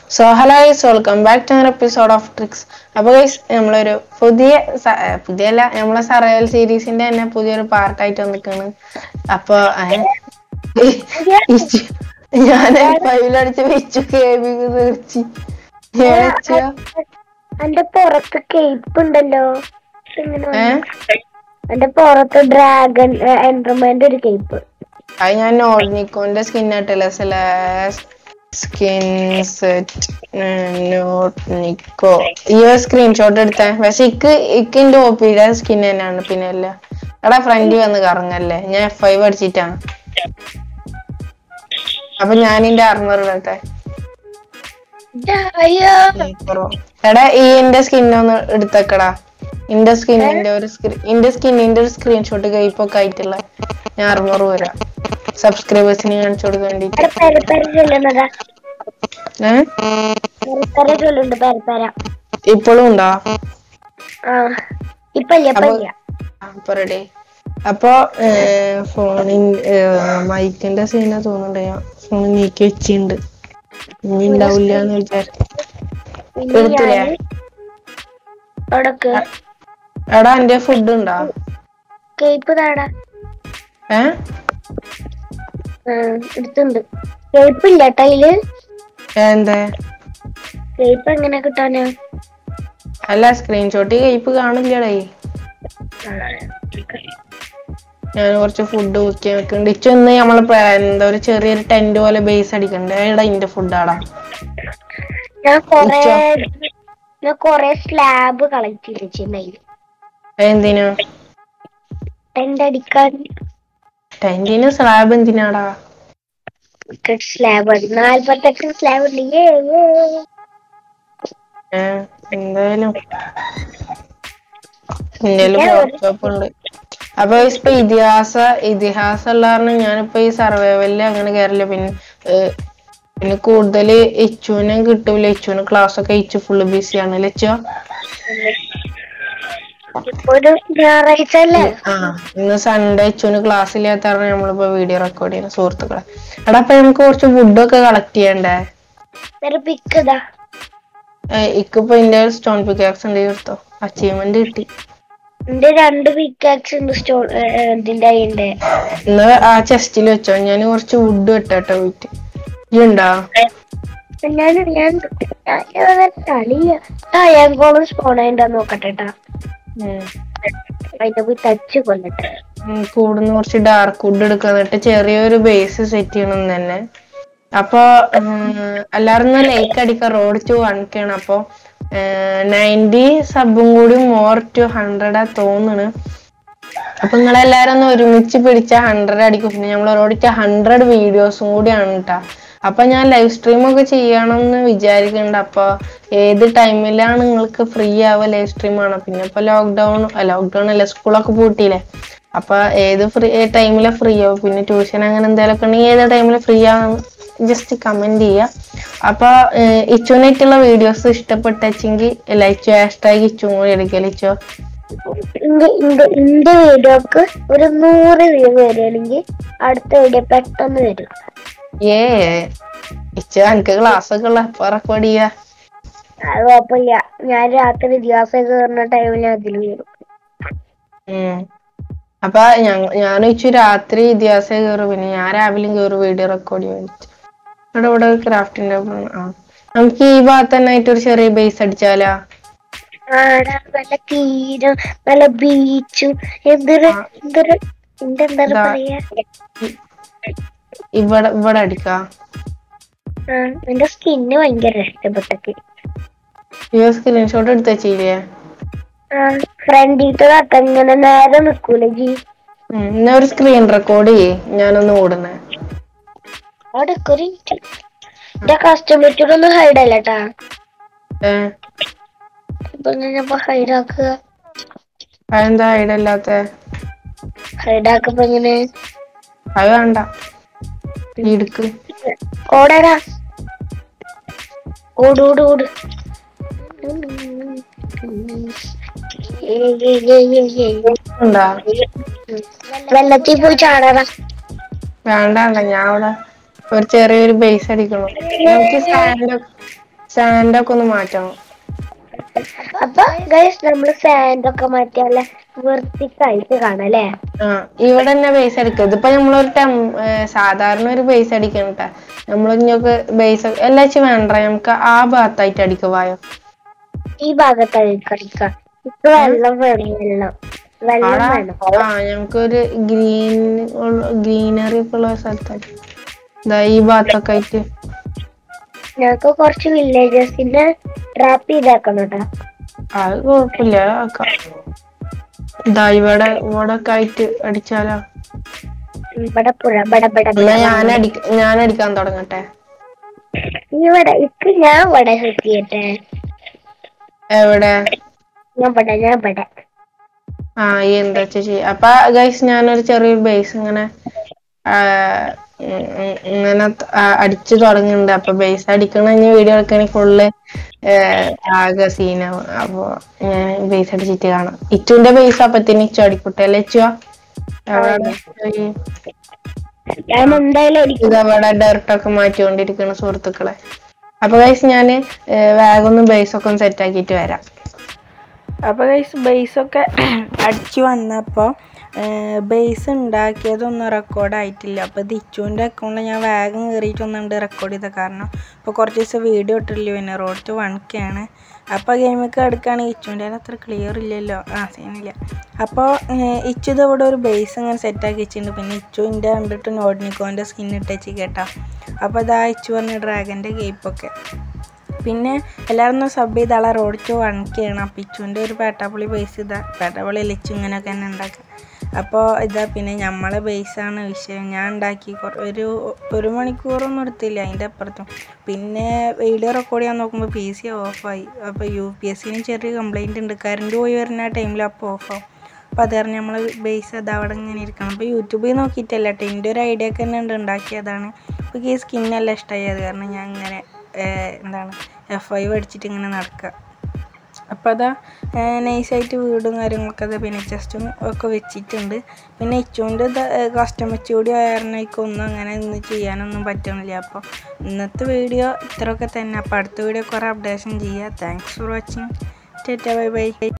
So hello guys welcome back to episode of tricks അപ്പോൾ guys നമ്മളൊരു പുതിയ സ- ഏ, പുതിയല്ല നമ്മളെ സർവൈവൽ സീരീസിന്റെ തന്നെ പുതിയൊരു പാർട്ടായിട്ട് വന്നിക്കാണ് അപ്പൊ ഞാൻ ഫൈവിലടിച്ച് വെച്ചു കേബിങ് തീർച്ചി എന്റെ പുറത്ത് കേപ്പ് ഉണ്ടല്ലോ ഇങ്ങനെ ഏ എന്റെ പുറത്ത് ഡ്രാഗൺ എൻട്രമെന്റ് ഒരു കേപ്പ് അത് ഞാൻ നോട്ട്നിക്കോന്റെ സ്കിൻ ആയിട്ടില്ല സ്കിൻ സെറ്റ് നോട്ട്നിക്കോ ഈ സ്ക്രീൻഷോട്ട് എടുത്തേ പക്ഷെ ഇക്ക് ഇക്കിന്റെ ഓപ്പിയുടെ സ്കിൻ തന്നെയാണ് പിന്നെ അല്ല എടാ ഫ്രണ്ട് വന്ന് കറങ്ങല്ലേ ഞാൻ എഫ് ഐ പഠിച്ചിട്ടാണ് അപ്പൊ ഞാൻ ഇന്റെ ആർമർ ഇടട്ടെ അയ്യോ എടാ ഈ എന്റെ സ്കിൻ ഒന്ന് എടുത്തേക്കടാ ഇന്റെ സ്കിന്നിന്റെ ഒരു സ്ക്രീൻ ഇന്റെ സ്കിന്നിന്റെ ഒരു സ്ക്രീൻഷോട്ട് കൈപ്പൊക്കെ ആയിട്ടുള്ള ഞാൻ അറുന്നൂറ് വരാം സബ്സ്ക്രൈബേഴ്സിന് കാണിച്ചു കൊടുക്കാൻ വേണ്ടിട്ട് ഇവിടെ പെരപ്പര ചൊല്ലുന്നതാ ഏഹ് പെരപ്പര ചൊല്ലുണ്ട് പെരപ്പര ഇപ്പോഴും ഉണ്ടോ ആ ഇപ്പൊ ഇല്ല ഇപ്പൊ ഇല്ല അപ്പൊ റെഡി അപ്പൊ ഫോണിൻ മൈക്കിന്റെ സീന തോന്നുന്നുണ്ട് ഞാൻ ഫോൺ നീക്കി വെച്ചിണ്ട് ഇനി ഉണ്ടാവില്ല എന്ന് വിചാരിച്ചു പിന്നെ എടുത്തില്ലേ? ഞാന് അവിടക്ക് എടാ എന്റെ ഫുഡ് ഉണ്ടോ കേപ്പ് താടാ ഏ ആ എടുത്തുണ്ട് കേപ്പ് ഇല്ല കേട്ടോ അതില് എന്താ കേപ്പ് എങ്ങനെ കിട്ടാനാ അല്ല സ്ക്രീൻഷോട്ട് കയ്പ് കാണില്ലടേ ഞാൻ കുറച്ച് ഫുഡ് കുക്കി വെക്കുന്നുണ്ട് ഇച്ചൊന്ന് നമ്മള് പ്ര- എന്താ ഒരു ചെറിയൊരു ടെന്റ് പോലെ ബേസ് അടിക്കണ്ടേ എടാ ഇന്റെ ഫുഡാടാ ഞാൻ കൊറേ ഉച്ച. ഞാൻ കൊറേ സ്ലാബ് കളക്ട് ചെയ്ത് വെച്ചിട്ടുണ്ടായി എന്തിനാ ടെന്റ് അടിക്കാൻ ടെന്റിന് സ്ലാബ് എന്തിനാടാ സ്ലാബ് നാല്പത്തെട്ട് സ്ലാബ് ഉണ്ട് ഏ, ഏ. ഏ എന്തായാലും ഇന്ത്യയില് ഞാൻ ഒരു- വർക്ക്ഷോപ്പ് ഉണ്ട് അപ്പൊ ഇപ്പൊ ഇതിഹാസ ഇതിഹാസം ഉള്ള കാരണം ഞാനിപ്പോ ഈ സർവൈവലില് അങ്ങനെ കയറില്ല പിന്നെ ഏ, പിന്നെ കൂടുതല് ഇച്ചുവിനെ കിട്ടൂല ഇച്ചുവിന് ക്ലാസ് ഒക്കെ ഇച്ചു ഫുള്ള് ബിസിയാണ് ലച്ചോ ഇപ്പൊ ഒരു ഞായറാഴ്ച അല്ലേ ആ ഇന്ന് സൺഡേ ഇച്ചുവിന് ക്ലാസ് ഇല്ലാത്ത കാരണം നമ്മളിപ്പോ വീഡിയോ റെക്കോർഡ് ചെയ്യുന്ന സുഹൃത്തുക്കളെ എടാ അപ്പൊ നമുക്ക് കുറച്ച് ഫുഡൊക്കെ കളക്ട് ചെയ്യണ്ടേ ഒരു പിക്ക് ഇതാ ഏ, ഇക്കിപ്പോ ഇന്റെ സ്റ്റോൺ പിക്കാക്സ് ഉണ്ട് എടുത്തോ അച്ചീവ്മെന്റ് കിട്ടി എന്റെ രണ്ട് പിക്കാക്സ് ഉണ്ട് സ്റ്റോ ഇതിന്റെ അതിന്റെ ഇന്ന് ആ ചെസ്റ്റിൽ വെച്ചോ ഞാൻ കുറച്ച് വുഡ് വെട്ടട്ടോ വീട്ട് ഇണ്ടാ ഞാൻ ഞാൻ ഞാൻ കളിയ ആ ഞാൻ കോളം സ്പോൺ ആയിട്ടാ നോക്കട്ടെ ട്ടാ. അതിന്റെ പോയി തച്ച് കൊല്ലട്ടെ കൂടുന്ന കുറച്ച് ഡാർക്ക് വുഡ് എടുക്കുക എന്നിട്ട് ചെറിയൊരു ബേസ് സെറ്റ് ചെയ്യണം തന്നെ അപ്പൊ ഉം, എല്ലാരും ലൈക്ക് അടിക്ക റോഡ് ടു വൺ കെ ആണ് അപ്പൊ നയൻറ്റി സബും കൂടി മോർ ടു ഹൺഡ്രഡാ തോന്നുന്നു അപ്പൊ നിങ്ങളെല്ലാരും ഒന്ന് ഒരുമിച്ച് പിടിച്ച ഹൺഡ്രഡ് അടിക്കും പിന്നെ നമ്മൾ ഓരോടിച്ച ഹൺഡ്രഡ് വീഡിയോസും കൂടിയാണ് കേട്ടാ അപ്പൊ ഞാൻ ലൈവ് സ്ട്രീം ഒക്കെ ചെയ്യണമെന്ന് വിചാരിക്കുന്നുണ്ട് അപ്പൊ ഏത് ടൈമിലാണ് നിങ്ങൾക്ക് ഫ്രീ ആവുക ലൈവ് സ്ട്രീം ആണ് പിന്നെ ഇപ്പൊ ലോക്ക്ഡൌൺ ലോക്ക്ഡൌൺ അല്ല സ്കൂളൊക്കെ പൂട്ടിയില്ലേ അപ്പൊ ഏത് ഫ്രീ ടൈമില് ഫ്രീ ആവും പിന്നെ ട്യൂഷൻ അങ്ങനെ എന്തെങ്കിലുമൊക്കെ ഉണ്ടെങ്കിൽ ഏത് ടൈമിൽ ഫ്രീ ആവും ജസ്റ്റ് കമന്റ് ചെയ്യുക അപ്പൊ ഇച്ചുനായിട്ടുള്ള വീഡിയോസ് ഇഷ്ടപ്പെട്ടെങ്കിൽ ലൈക്ക് ഹാഷ്ടാഗ് ഇച്ചും കൂടി എടുക്കുക ലിച്ചോ ഇന്റെ ഇന്റെ ഇന്റെ വീഡിയോക്ക് ഒരു നൂറ് വ്യൂ വരികയാണെങ്കിൽ അടുത്ത വീഡിയോ പെട്ടെന്ന് വരും ഏ ഇച്ച എനിക്ക് ക്ലാസ് ഒക്കെ ഉള്ള അപ്പൊ റെക്കോർഡ് ചെയ്യാ അത് കുഴപ്പമില്ല ഞാൻ രാത്രി ദിവസം കയറുന്ന ടൈമിൽ അതിൽ വരും ഉം. അപ്പൊ ഞാൻ ഇച്ചു രാത്രി ഇതിഹാസം കയറും പിന്നെ ഞാൻ രാവിലെ കയറും വീഡിയോ റെക്കോർഡ് ചെയ്യാൻ വേണ്ടിട്ട് ഇവിടെ ഇവിടെ ക്രാഫ്റ്റിന്റെ ആ നമുക്ക് ഈ ഭാഗത്ത് തന്നെ ആയിട്ട് ഒരു ചെറിയ ബേസ് അടിച്ചാലാ ആടാ നല്ല തീരം നല്ല ബീച്ചും എന്തൊരു എന്തൊരു എന്റെ എന്താ ഇതാ. പറയാ ഇവിടെ ഇവിടെ അടിക്കാ ആ, എന്റെ സ്കിന്ന് ഭയങ്കര ഇഷ്ടപ്പെട്ടക്ക് ഈ സ്ക്രീൻഷോട്ട് എടുത്ത് വെച്ചില്ലേ ഫ്രണ്ടിട്ട് തട്ട ഇങ്ങനെ നേരെ നിക്കൂല ജി ഉം, എന്നാ ഒരു സ്ക്രീൻ റെക്കോർഡ് ചെയ്യേ ഞാനൊന്ന് ഓടുന്നേ അവിടെ ഒരു മിനിറ്റ് എന്റെ കസ്റ്റമേറ്റോട് ഒന്ന് ഹൈഡ് അല്ലട്ടാ ഏ ഇപ്പൊ ഞാനിപ്പോ ഹൈഡ് ആക്കുക അതെന്താ ഐഡിയ ഇല്ലാത്ത ഹൈഡ് ആക്കുമ്പോ ഇങ്ങനെ അത് വേണ്ട ഈ എടുക്ക് ഓടാടാ ഓട് ഓട് ഓട് ഏയ് ഏയ് ഏയ് ഏയ് ഏയ്. ഉണ്ടാ വെള്ളത്തിൽ പോയി ചാടാടാ വേണ്ട വേണ്ട ഞാൻ അവിടെ ഒരു ചെറിയൊരു ബേസ് അടിക്കണം നമുക്ക് സാൻഡ് സാൻഡൊക്കെ ഒന്ന് മാറ്റണം അപ്പൊ ഗൈസ് നമ്മള് സാൻഡ് ഒക്കെ മാറ്റിയാലേ വൃത്തിക്കായിട്ട് കാണാം അല്ലേ ആ ഇവിടെ തന്നെ ബേസ് അടിക്കുക ഇതിപ്പോ നമ്മളൊരു ടെം ഏ, സാധാരണ ഒരു ബേസ് അടിക്കണം കേട്ടാ നമ്മളിഞ്ഞൊക്കെ ബേസ് എല്ലാച്ചും വേണ്ട നമുക്ക് ആ ഭാഗത്തായിട്ട് അടിക്കുക വായോ ഈ ഭാഗത്തായി കളിക്കാം ഇപ്പൊ വെള്ളം വേണം വെള്ളം വെള്ളം ആടാ വേണം ആ ഞങ്ങൾക്കൊരു ഗ്രീൻ ഗ്രീനറി ഒക്കെ ഉള്ള സ്ഥലത്തായിട്ട് ഇതാ ഈ ഭാഗത്തൊക്കെ ആയിട്ട് ഞങ്ങക്ക് കുറച്ച് വില്ലേജസിനെ ട്രാപ്പ് ചെയ്താക്കണം കേട്ടോ അത് കുഴപ്പമില്ല ആക്കാം ഇതാ ഇവിടെ ഇവിടെ ഒക്കെ ആയിട്ട് അടിച്ചാലോ ഇവിടെ പുഴ ഇവിടെ ഇവിടെ എന്നാ ഞാൻ അടി ഞാൻ അടിക്കാൻ തുടങ്ങട്ടെ ഇവിടെ ഇക്ക് ഞാൻ ഇവിടെ സെറ്റ് ചെയ്യട്ടെ എവിടെ ഞാൻ ഇവിടെ ഞാൻ ഇവിടെ ആ ഈ എന്താ വെച്ചാ ചെയ്യാ അപ്പൊ ഗൈസ് ഞാനൊരു ചെറിയൊരു ബേസ് ഇങ്ങനെ ആ, ഉം, ഉം, ഇങ്ങനെ ത- ആ, അടിച്ചു തുടങ്ങുന്നുണ്ട് അപ്പൊ ബേസ് അടിക്കണ ഇനി വീഡിയോ എടുക്കണെങ്കിൽ ഫുള്ള് ആകെ സീനാവും അപ്പൊ ഞാൻ ബേസ് അടിച്ചിട്ട് കാണാം ഇച്ചുവിന്റെ ബേസ് അപ്പത്തിന് ഇച്ചു അടിക്കട്ടെ അല്ലേ ഇച്ചുവാ എവിടെ ഈ ഞാൻ എന്തായാലും അടിക്കും ഇതവിടെ ഡെർട്ടൊക്കെ മാറ്റിക്കൊണ്ടിരിക്കുന്ന സുഹൃത്തുക്കളെ അപ്പൊ ഗൈസ് ഞാന് വേഗം ഒന്ന് ബേസ് ഒക്കെ ഒന്ന് സെറ്റ് ആക്കിയിട്ട് വരാം അപ്പോൾ ഗൈസ് ബേസൊക്കെ അടിച്ചു വന്നപ്പോൾ ബേസ് ഉണ്ടാക്കിയതൊന്നും റെക്കോർഡായിട്ടില്ല അപ്പോൾ ഇത് ഇച്ചുവിൻ്റെ അക്കൗണ്ടിൽ ഞാൻ വേഗം കയറിയിട്ടൊന്നുണ്ട് റെക്കോർഡ് ചെയ്ത കാരണം ഇപ്പോൾ കുറച്ച് ദിവസം വീഡിയോ ഇട്ടില്ല പിന്നെ റോഡ് ടു വൺക്കാണ് അപ്പോൾ ഗെയിമൊക്കെ എടുക്കുകയാണെങ്കിൽ ഇച്ചുവിൻ്റെ അത്ര ക്ലിയർ ഇല്ലല്ലോ ആ സീനില്ല അപ്പോൾ ഇച്ചു ഇത് ഇവിടെ ഒരു ബേസ് ഇങ്ങനെ സെറ്റാക്കി വെച്ചിട്ടുണ്ട് പിന്നെ ഇച്ചുവിൻ്റെ കണ്ടിട്ട് നോഡിനിക്കോൻ്റെ സ്കിൻ ഇട്ടേച്ച് കേട്ടോ അപ്പോൾ ഇതാ ഇച്ചു പറഞ്ഞ ഡ്രാഗൻ്റെ കേപ്പൊക്കെ പിന്നെ എല്ലാവരും ഒന്ന് സബ് ചെയ്ത് ആളെ റോഡ് ടു വൺ കെ ആണ് അപ്പം ഇച്ചുവിൻ്റെ ഒരു പേട്ടാപ്പുളി ബേസ് ഇതാ പേട്ടാപ്പുളി ലിച്ചു ഇങ്ങനെയൊക്കെ തന്നെ ഉണ്ടാക്കുക അപ്പോൾ ഇതാ പിന്നെ നമ്മളെ ബേസാണ് വിഷയം ഞാൻ ഉണ്ടാക്കി കൊ- ഒരു ഒരു മണിക്കൂറൊന്നും എടുത്തില്ല അതിൻ്റെ അപ്പുറത്തും പിന്നെ വീഡിയോ റെക്കോർഡ് ചെയ്യാൻ നോക്കുമ്പോൾ പി സി ഓഫായി അപ്പോൾ യു പി എസ് സിന് ചെറിയ കംപ്ലൈൻറ്റ് ഉണ്ട് കറണ്ട് പോയി വരുന്ന ടൈമിൽ അപ്പോൾ ഓഫാവും അപ്പോൾ അത് കാരണം നമ്മൾ ബേസ് അത് അവിടെ ഇങ്ങനെ ഇരിക്കണം അപ്പോൾ യൂട്യൂബിൽ നോക്കിയിട്ടല്ല കേട്ടോ എൻ്റെ ഒരു ഐഡിയ ഒക്കെ തന്നെ ഉണ്ട് ഉണ്ടാക്കിയതാണ് അപ്പോൾ ഈ സ്കിന്നെല്ലാം ഇഷ്ടമായി അത് കാരണം ഞാൻ ഇങ്ങനെ ഏഹ്, എന്താണ് എഫ് ഐ അടിച്ചിട്ട് ഇങ്ങനെ നടക്കുക അപ്പോൾ അതാ നൈസായിട്ട് വീടും കാര്യങ്ങളൊക്കെ അത് പിന്നെ ചെസ്റ്റും ഒക്കെ വെച്ചിട്ടുണ്ട് പിന്നെ ഇച്ചുവിൻ്റെ കസ്റ്റമച്ച് കൂടി ആയിരുന്നേക്കും ഒന്നും അങ്ങനെ ഒന്നും ചെയ്യാനൊന്നും പറ്റണില്ല അപ്പോൾ ഇന്നത്തെ വീഡിയോ ഇത്രയൊക്കെ തന്നെ അപ്പോൾ അടുത്ത വീഡിയോ കുറേ അപ്ഡേഷൻ ചെയ്യുക thanks for watching tata bye by